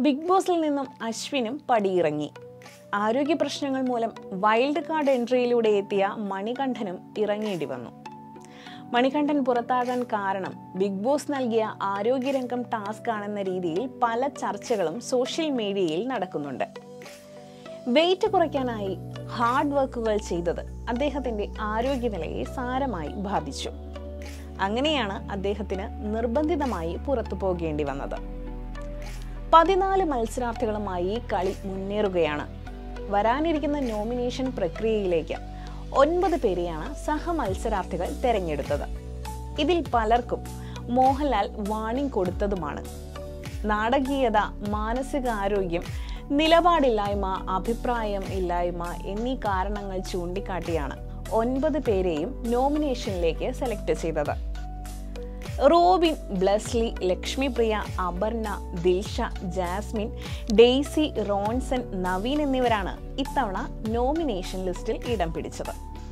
big ബോസിൽ നിന്നും അശ്വിനും പടിയിറങ്ങി ആരോഗ്യ പ്രശ്നങ്ങൾ മൂലം വൈൽഡ് കാർഡ് എൻട്രിയിലൂടെ എത്തിയ മണികണ്ഠനും ഇറങ്ങേണ്ടി വന്നു മണികണ്ഠൻ പുറത്താകാൻ കാരണം ബിഗ് ബോസ് നൽകിയ ആരോഗ്യരംഗം ടാസ്ക് ആണെന്ന രീതിയിൽ പല ചർച്ചകളും സോഷ്യൽ മീഡിയയിൽ നടക്കുന്നുണ്ട് വെയിറ്റ് കുറയ്ക്കാനായി ഹാർഡ് വർക്കുകൾ ചെയ്തത് അദ്ദേഹത്തിന്റെ ആരോഗ്യനിലയെ സാരമായി ബാധിച്ചു അങ്ങനെയാണ് അദ്ദേഹത്തിന് നിർബന്ധിതമായി പുറത്തു പോകേണ്ടി വന്നത് പതിനാല് മത്സരാർത്ഥികളുമായി കളി മുന്നേറുകയാണ് വരാനിരിക്കുന്ന നോമിനേഷൻ പ്രക്രിയയിലേക്ക് ഒൻപത് പേരെയാണ് സഹ മത്സരാർത്ഥികൾ തെരഞ്ഞെടുത്തത് ഇതിൽ പലർക്കും മോഹൻലാൽ വാണിംഗ് കൊടുത്തതുമാണ് നാടകീയത മാനസികാരോഗ്യം നിലപാടില്ലായ്മ അഭിപ്രായം ഇല്ലായ്മ എന്നീ കാരണങ്ങൾ ചൂണ്ടിക്കാട്ടിയാണ് ഒൻപത് പേരെയും നോമിനേഷനിലേക്ക് സെലക്ട് ചെയ്തത് Robin Blesslee Lakshmipriya Aparna Dilsha Jasmine Daisy Ronson Naveen എന്നിവരാണ് ഇത്തവണ നോമിനേഷൻ ലിസ്റ്റിൽ ഇടം പിടിച്ചത്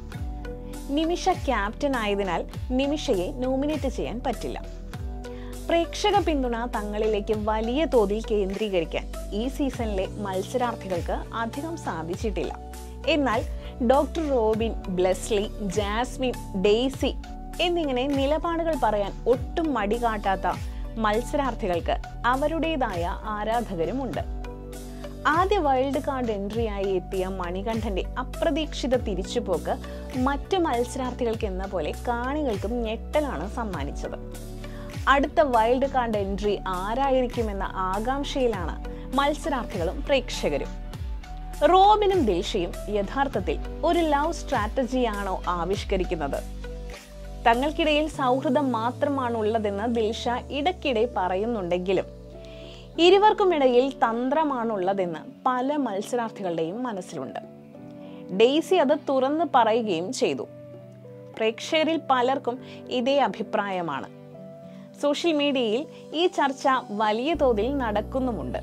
നിമിഷ ക്യാപ്റ്റൻ ആയതിനാൽ നിമിഷയെ നോമിനേറ്റ് ചെയ്യാൻ പറ്റില്ല പ്രേക്ഷക പിന്തുണ തങ്ങളിലേക്ക് വലിയ തോതിൽ കേന്ദ്രീകരിക്കാൻ ഈ സീസണിലെ മത്സരാർത്ഥികൾക്ക് അധികം സാധിച്ചിട്ടില്ല എന്നാൽ ഡോക്ടർ റോബിൻ ബ്ലെസ്ലി ജാസ്മിൻ ഡെയ്സി എന്നിങ്ങനെ നിലപാടുകൾ പറയാൻ ഒട്ടും മടി കാട്ടാത്ത മത്സരാർത്ഥികൾക്ക് അവരുടേതായ ആരാധകരുമുണ്ട് ആദ്യ വൈൽഡ് കാർഡ് എൻട്രിയായി എത്തിയ മണികണ്ഠന്റെ അപ്രതീക്ഷിത തിരിച്ചുപോക്ക് മറ്റു മത്സരാർത്ഥികൾക്ക് എന്ന പോലെ കാണികൾക്കും ഞെട്ടലാണ് സമ്മാനിച്ചത് അടുത്ത വൈൽഡ് കാർഡ് എൻട്രി ആരായിരിക്കുമെന്ന ആകാംക്ഷയിലാണ് മത്സരാർത്ഥികളും പ്രേക്ഷകരും റോബിനും ദിൽഷയും യഥാർത്ഥത്തിൽ ഒരു ലവ് സ്ട്രാറ്റജിയാണോ ആവിഷ്കരിക്കുന്നത് തങ്ങൾക്കിടയിൽ സൗഹൃദം മാത്രമാണ് ഉള്ളതെന്ന് ദിൽഷ ഇടയ്ക്കിടെ പറയുന്നുണ്ടെങ്കിലും ഇരുവർക്കുമിടയിൽ തന്ത്രമാണുള്ളതെന്ന് പല മത്സരാർത്ഥികളുടെയും മനസ്സിലുണ്ട് ഡെയ്സി അത് തുറന്ന് പറയുകയും ചെയ്തു പ്രേക്ഷകരിൽ പലർക്കും ഇതേ അഭിപ്രായമാണ് സോഷ്യൽ മീഡിയയിൽ ഈ ചർച്ച വലിയ തോതിൽ നടക്കുന്നുമുണ്ട്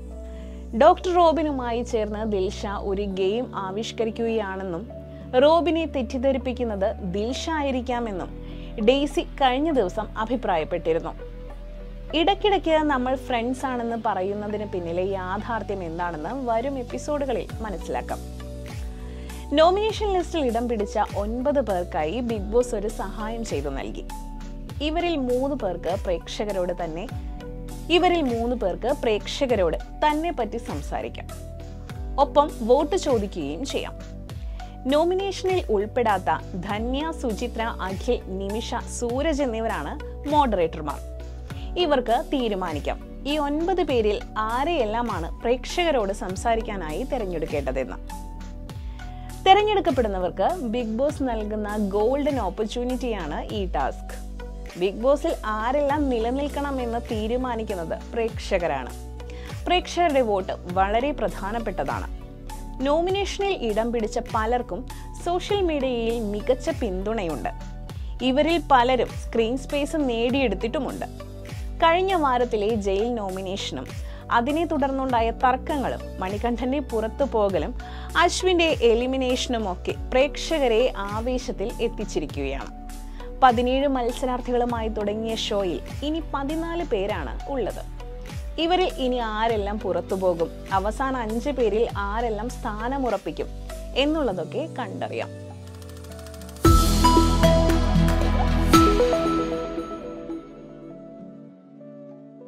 ഡോക്ടർ റോബിനുമായി ചേർന്ന് ദിൽഷ ഒരു ഗെയിം ആവിഷ്കരിക്കുകയാണെന്നും റോബിനെ തെറ്റിദ്ധരിപ്പിക്കുന്നത് ദിൽഷ ആയിരിക്കാമെന്നും ഡെയ്സി കഴിഞ്ഞ ദിവസം അഭിപ്രായപ്പെട്ടിരുന്നു ഇടയ്ക്കിടയ്ക്ക് നമ്മൾ ഫ്രണ്ട്സ് ആണെന്ന് പറയുന്നതിന് പിന്നിലെ യാഥാർത്ഥ്യം എന്താണെന്ന് വരും എപ്പിസോഡുകളിൽ മനസ്സിലാക്കാം നോമിനേഷൻ ലിസ്റ്റിൽ ഇടം പിടിച്ച ഒൻപത് പേർക്കായി ബിഗ് ബോസ് ഒരു സഹായം ചെയ്തു നൽകി ഇവരിൽ മൂന്ന് പേർക്ക് പ്രേക്ഷകരോട് തന്നെ ഇവരിൽ മൂന്ന് പേർക്ക് പ്രേക്ഷകരോട് തന്നെ പറ്റി സംസാരിക്കാം ഒപ്പം വോട്ട് ചോദിക്കുകയും ചെയ്യാം നോമിനേഷനിൽ ഉൾപ്പെടാത്ത ധന്യ സുചിത്ര അഖിൽ നിമിഷ സൂരജ് എന്നിവരാണ് മോഡറേറ്റർമാർ ഇവർക്ക് തീരുമാനിക്കാം ഈ ഒൻപത് പേരിൽ ആരെയെല്ലാമാണ് പ്രേക്ഷകരോട് സംസാരിക്കാനായി തിരഞ്ഞെടുക്കേണ്ടതെന്ന് തിരഞ്ഞെടുക്കപ്പെടുന്നവർക്ക് ബിഗ് ബോസ് നൽകുന്ന ഗോൾഡൻ ഓപ്പർച്യൂണിറ്റിയാണ് ഈ ടാസ്ക് ബിഗ് ബോസിൽ ആരെല്ലാം നിലനിൽക്കണം എന്ന് തീരുമാനിക്കുന്നത് പ്രേക്ഷകരാണ് പ്രേക്ഷകരുടെ വോട്ട് വളരെ പ്രധാനപ്പെട്ടതാണ് നോമിനേഷനിൽ ഇടം പിടിച്ച പലർക്കും സോഷ്യൽ മീഡിയയിൽ മികച്ച പിന്തുണയുണ്ട് ഇവരിൽ പലരും സ്ക്രീൻ സ്പേസ് നേടിയെടുത്തിട്ടുമുണ്ട് കഴിഞ്ഞ വാരത്തിലെ ജയിൽ നോമിനേഷനും അതിനെ തുടർന്നുണ്ടായ തർക്കങ്ങളും മണികണ്ഠന്റെ പുറത്തു പോകലും അശ്വിന്റെ എലിമിനേഷനും ഒക്കെ പ്രേക്ഷകരെ ആവേശത്തിൽ എത്തിച്ചിരിക്കുകയാണ് പതിനേഴ് മത്സരാർത്ഥികളുമായി തുടങ്ങിയ ഷോയിൽ ഇനി പതിനാല് പേരാണ് ഉള്ളത് ഇവരിൽ ഇനി ആരെല്ലാം പുറത്തു പോകും അവസാന അഞ്ച് പേരിൽ ആരെല്ലാം സ്ഥാനമുറപ്പിക്കും എന്നുള്ളതൊക്കെ കണ്ടറിയാം